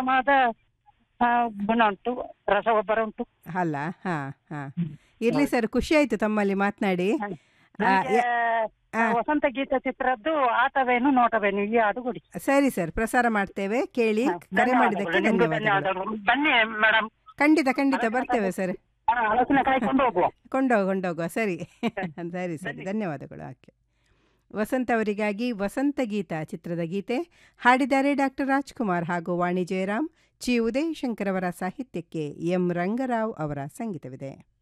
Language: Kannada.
ಉತ್ತಮವಾದ ಆ, ಗುಣ ಉಂಟು ರಸಗೊಬ್ಬರ ಉಂಟು ಅಲ್ಲ ಹಾ ಹಾ ಇರ್ಲಿ ಸರ್ ಖುಷಿ ಆಯ್ತು ತಮ್ಮಲ್ಲಿ ಮಾತನಾಡಿ ಆ, ನನ್ಗೆ ಯ- ಆ. ವಸಂತ ಗೀತ ಚಿತ್ರದ್ದು ಆಟವೇನು ನೋಟವೇನು ಈ ಹಾಡು ಕೊಡಿ ಸರಿ ಸರ್ ಪ್ರಸಾರ ಮಾಡ್ತೇವೆ ಕೇಳಿ ಕರೆ ಮಾಡಿದ್ದಕ್ಕೆ ಧನ್ಯವಾದಗಳು. ನಿಮ್ಗೂ ಧನ್ಯವಾದಗಳು ಧನ್ಯವಾದಗಳು ಬನ್ನಿ ಮೇಡಮ್ ಖಂಡಿತ ಖಂಡಿತ ಬರ್ತೇವೆ ಸರ್ ಹಲಸಿನ ಕಾಯ್ಕೊಂಡು ಹೋಗುವ ಕೊಂಡೋಗ ಕೊಂಡೋಗುವ ಸರಿ ಸರಿ ಸರಿ ಧನ್ಯವಾದಗಳು ಓಕೆ ವಸಂತ ಅವರಿಗಾಗಿ ವಸಂತ ಗೀತ ಚಿತ್ರದ ಗೀತೆ ಹಾಡಿದ್ದಾರೆ ಡಾಕ್ಟರ್ ರಾಜ್ಕುಮಾರ್ ಹಾಗೂ ವಾಣಿ ಜಯರಾಮ್ ಚಿ ಉದಯ್ ಶಂಕರ್ ಅವರ ಸಾಹಿತ್ಯಕ್ಕೆ ಎಂ ರಂಗರಾವ್ ಅವರ ಸಂಗೀತವಿದೆ